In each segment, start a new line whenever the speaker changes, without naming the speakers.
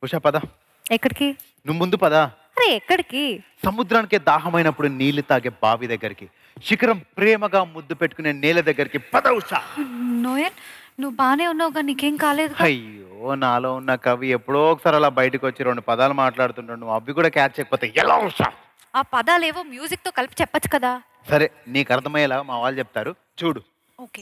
ఉషా పద
ఎక్కడికి
నువ్వు ముందు పదా
అరే ఎక్కడికి
సముద్రానికి దాహమైనప్పుడు నీళ్లు తాగే బావి దగ్గరికి శిఖరం ప్రేమగా ముద్దు పెట్టుకునే నేల దగ్గరికి పద ఉషా
నోయల్ నువ్వు బానే ఉన్నావు కానీ నీకేం కాలేదు
అయ్యో నాలో ఉన్న కవి ఎప్పుడో ఒకసారి అలా బయటకు వచ్చి రెండు పదాలు మాట్లాడుతుంటాడు నువ్వు అవి కూడా క్యాచ్ చేయకపోతే ఎలా ఉషా
ఆ పదాలేవో మ్యూజిక్ తో కలిపి చెప్పొచ్చు కదా
సరే నీకు అర్థమయ్యేలా మా వాళ్ళు చెప్తారు చూడు
ఓకే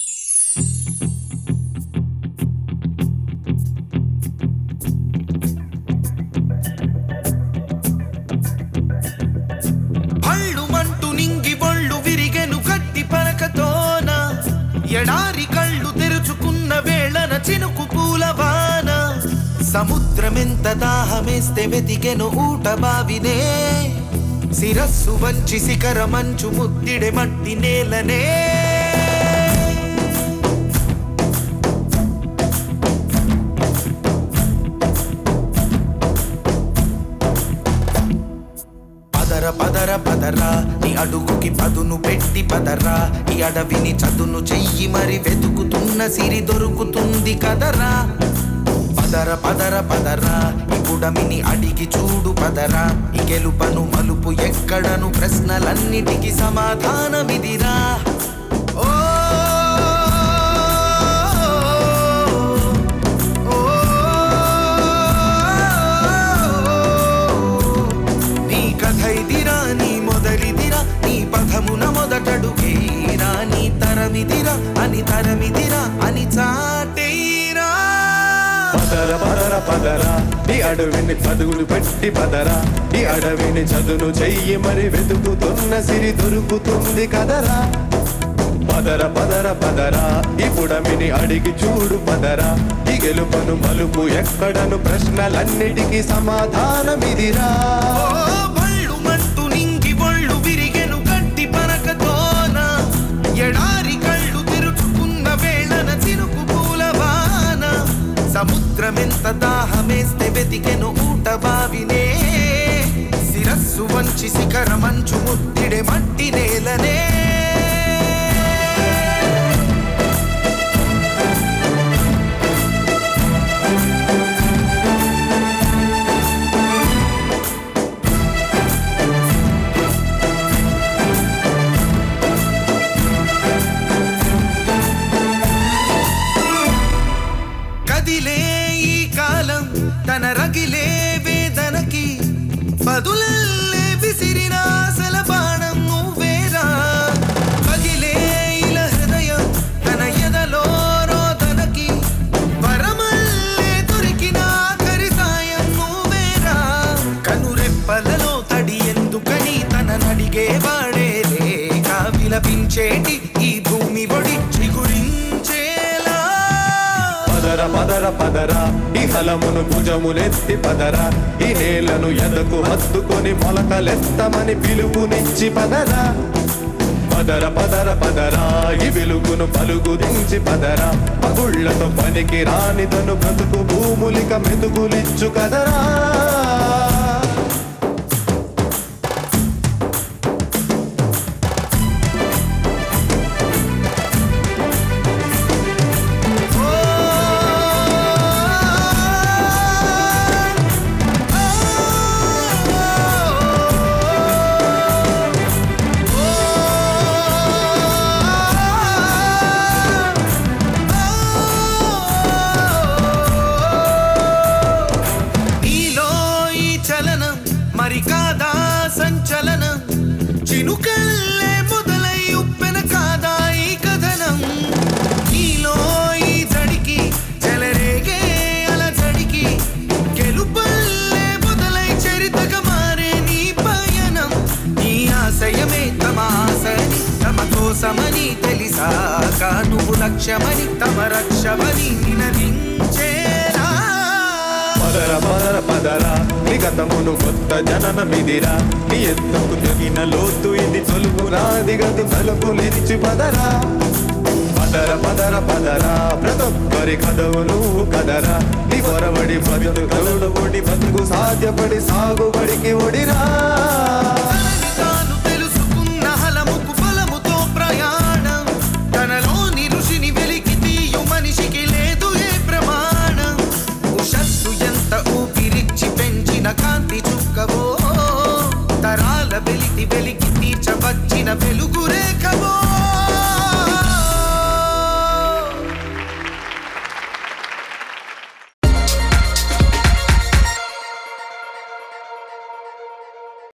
పళ్ళు మంటు నింగి బొళ్ళు విరిగెను గట్టి పరకతోన ఎడారి కళ్ళు తెరుచుకున్న వేళన చినుకు పూలవాన సముద్రమెంత దాహమేస్తే వెతికెను ఊట బావినే శిరస్సు వంచి శిఖర మంచు ముద్దిడె మట్టి నేలనే పదర పదర పదరా నీ అడుగుకి పదును పెట్టి పదరా ఈ అడవిని చదును చెయ్యి మరి వెతుకుతున్న సిరి దొరుకుతుంది కదరా పదర పదర పదరా ఈ పుడమిని అడిగి చూడు పదరా ఈ గెలుపను మలుపు ఎక్కడను ప్రశ్నలన్నిటికీ సమాధానమిదిరా ఓ నీ కథైదిరా నీ మొదలిదిరా నీ పథమున మొదటడుగేరా నీ తరమిదిరా అని తరమిదిరా అని చాటేరా
పదర పదర పదర ఈ అడవిని చదువులు పెట్టి పదరా ఈ అడవిని చదును చెయ్యి మరి వెతుకుతున్న సిరి దొరుకుతుంది కదరా పదర పదర పదరా ఈ పుడమిని అడిగి చూడు పదరా ఈ గెలుపను మలుపు ఎక్కడను ప్రశ్నలన్నిటికీ సమాధానమిదిరా
ఓ బళ్ళు మంటు నింగి బొళ్ళు విరిగెను గట్టి పరకతోన ఎడారి కళ్ళు తెరుచుకున్న వేళన చినుకు పూలవాన సముద్రమెంత దాహమేస్తే వెతికెను ఊట బావినే శిరస్సు వంచి శిఖర మంచు ముద్దిడె మట్టి నేలనే కదిలే ఈ కాలం తన రగిలే వేదనకి బదులల్లే విసిరిన ఆశల బాణం నువ్వేరా పగిలే ఇల హృదయం తన ఎదలో రోదనకి వరమల్లే దొరికిన ఆఖరి సాయం నువ్వేరా కనురెప్పలలో తడి ఎందుకని తన నడిగే వాడేలే విలపించేటి ఈ భూమి ఒడి చిగురించేలా
పదర పదర పదర ఈ హలమును భుజములెత్తి పదరా ఈ నేలను ఎదకు హత్తుకొని మొలకలెత్తమని పిలుపునిచ్చి పదరా పదర పదర పదరా ఈ వెలుగును పలుగు దించి పదరా పగుళ్లతో పనికి రానిదను బ్రతుకు భూములిక మెతుకులిచ్చు కదరా
నీలో ఈ చలనం మరి కాదా సంచలనం చినుకల్లే మొదలై ఉప్పెన కాదా ఈ కథనం నీలో ఈ జడికి చెలరేగే అలజడికి గెలుపల్లే మొదలై చరితగా మారే నీ పయనం నీ ఆశయమే తమ ఆశని తమ కోసమని తెలిసాక నువ్వు లక్ష్యమని తమ రక్షమని నినదించేరా
పదర పదర పదర నీ గతమును కొత్త జననమిదిరా నీ ఎత్తుకు తగిన లోతు ఇది తొలుపు నాది గదు తలుపులిచ్చి పదరా పదర పదర పదరా ప్రతొక్కరి కదవు నువ్వు కదరా నీ పొరబడి బతుకు ఒడి బతుకు సాధ్యపడి సాగుబడికి ఒడిరా
తనని తాను తెలుసుకున్న హలముకు బలముతో ప్రయాణం తనలోని ఋషిని వెలికి తీయు మనిషికి లేదు ఏ ప్రమాణం ఉషస్సు ఎంత ఊపి చుక్కవో తరాల వెలితి వెలికి తీర్చవచ్చిన వెలుగు రేఖవో